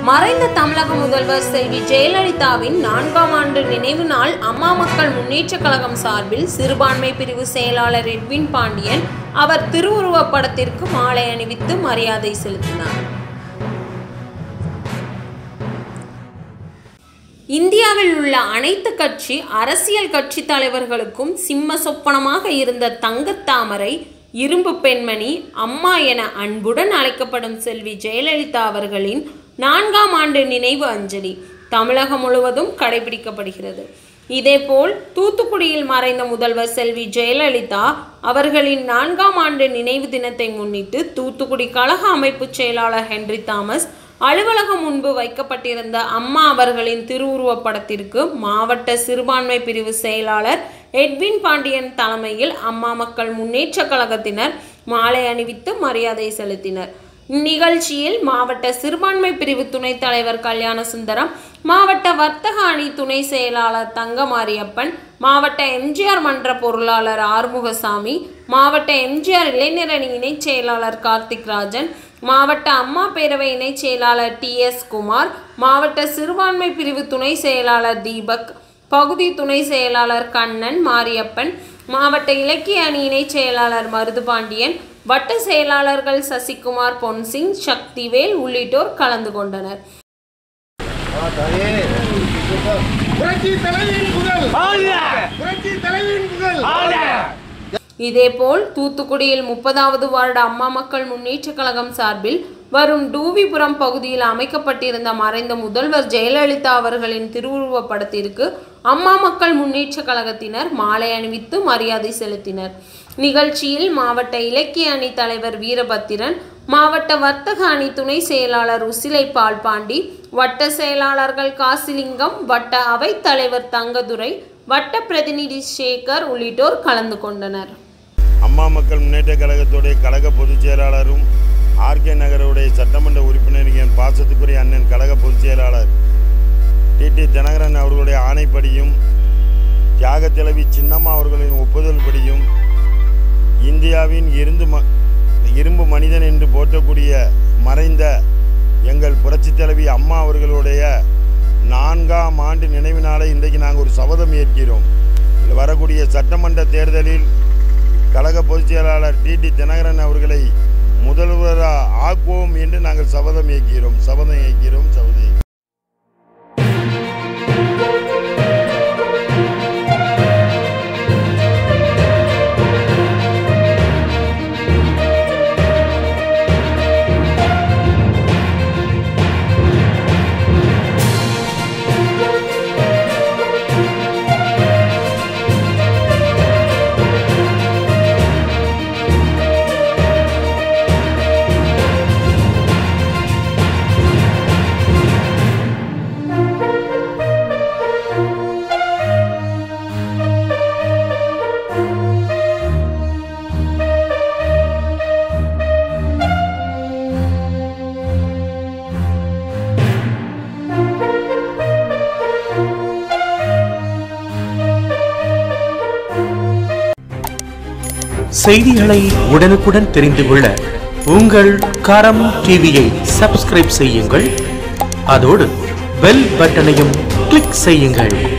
மறைந்த தமிழக முதல்வர் செல்வி ஜெயலலிதாவின் நான்காம் ஆண்டு நினைவு நாள் அம்மா மக்கள் முன்னேற்றக் கழகம் சார்பில் சிறுபான்மை பிரிவு செயலாளர் எட்வின் பாண்டியன் அவர் திருவுருவப் படத்திற்கு மாலை அணிவித்து மரியாதை செலுத்தினார் இந்தியாவில் உள்ள அனைத்து கட்சி அரசியல் கட்சி தலைவர்களுக்கும் சிம்ம சொப்பனமாக இருந்த தங்கத்தாமரை இரும்பு பெண்மணி அம்மா என அன்புடன் அழைக்கப்படும் செல்வி ஜெயலலிதா அவர்களின் நான்காம் ஆண்டு நினைவு அஞ்சலி தமிழகம் முழுவதும் கடைபிடிக்கப்படுகிறது இதேபோல் தூத்துக்குடியில் மறைந்த முதல்வர் செல்வி ஜெயலலிதா அவர்களின் நான்காம் ஆண்டு நினைவு தினத்தை முன்னிட்டு தூத்துக்குடி கழக அமைப்பு செயலாளர் ஹென்றி தாமஸ் அலுவலகம் முன்பு வைக்கப்பட்டிருந்த அம்மா அவர்களின் திருவுருவப் படத்திற்கு மாவட்ட சிறுபான்மை பிரிவு செயலாளர் எட்வின் பாண்டியன் தலைமையில் அம்மா மக்கள் முன்னேற்றக் கழகத்தினர் மாலை அணிவித்து மரியாதை செலுத்தினர் இந்நிகழ்ச்சியில் மாவட்ட சிறுபான்மை பிரிவு துணைத் தலைவர் கல்யாண சுந்தரம் மாவட்ட வர்த்தக அணி துணை செயலாளர் தங்கமாரியப்பன் மாவட்ட எம்ஜிஆர் மன்ற பொருளாளர் ஆறுமுகசாமி மாவட்ட எம்ஜிஆர் இளைஞர் அணி இணைச் செயலாளர் கார்த்திக் ராஜன் மாவட்ட அம்மா பேரவை இணைச் செயலாளர் டி எஸ் குமார் மாவட்ட சிறுபான்மை பிரிவு துணை செயலாளர் தீபக் பகுதி துணை செயலாளர் கண்ணன் மாரியப்பன் மாவட்ட இலக்கிய அணி இணைச் செயலாளர் மருதுபாண்டியன் வட்ட செயலாளர்கள் சசிகுமார் பொன்சிங் சக்திவேல் உள்ளிட்டோர் கலந்து கொண்டனர் புரட்சி தலைவியின் புகழ் புரட்சி தலைவியின் புகழ் இதேபோல் தூத்துக்குடியில் முப்பதாவது வார்டு அம்மா மக்கள் முன்னேற்றக் கழகம் சார்பில் வரும் டூவிபுரம் பகுதியில் அமைக்கப்பட்டிருந்த மறைந்த முதல்வர் ஜெயலலிதா அவர்களின் திருவுருவப் படத்திற்கு அம்மா மக்கள் முன்னேற்றக் கழகத்தினர் மாலை அணிவித்து மரியாதை செலுத்தினர் நிகழ்ச்சியில் மாவட்ட இலக்கிய அணி தலைவர் வீரபத்திரன் மாவட்ட வர்த்தக அணி துணை செயலாளர் உசிலை பால்பாண்டி வட்ட செயலாளர்கள் காசிலிங்கம் வட்ட அவைத் தலைவர் தங்கதுரை வட்ட பிரதிநிதி சேகர் உள்ளிட்டோர் கலந்து கொண்டனர் அம்மா மக்கள் முன்னேற்ற கழகத்துடைய கழக பொதுச் செயலாளரும் ஆர்கே நகருடைய சட்டமன்ற உறுப்பினர் என் பாசத்துக்குரிய அண்ணன் கழக பொதுச் செயலாளர் டிடி தினகரன் அவர்களுடைய ஆணைப்படியும் தியாக தலைவி சின்னம்மா அவர்களின் ஒப்புதல்படியும் இந்தியாவின் இருந்து ம இரும்பு மனிதன் என்று போற்றக்கூடிய மறைந்த எங்கள் புரட்சித் தலைவி அம்மா அவர்களுடைய நான்காம் ஆண்டு நினைவு நாளை இன்றைக்கு நாங்கள் ஒரு சபதம் ஏற்கிறோம் வரக்கூடிய சட்டமன்ற தேர்தலில் கழக பொதுச் செயலாளர் டிடி தினகரன் அவர்களை முதல்வராக ஆக்குவோம் என்று நாங்கள் சபதம் ஏற்கிறோம் சபதம் ஏற்கிறோம் சபதம் ஏற்கிறோம். செய்திகளை உடனுக்குடன் தெரிந்து கொள்ள உங்கள் கரம் டிவியை சப்ஸ்கிரைப் செய்யுங்கள் அதோடு பெல் பட்டனையும் கிளிக் செய்யுங்கள்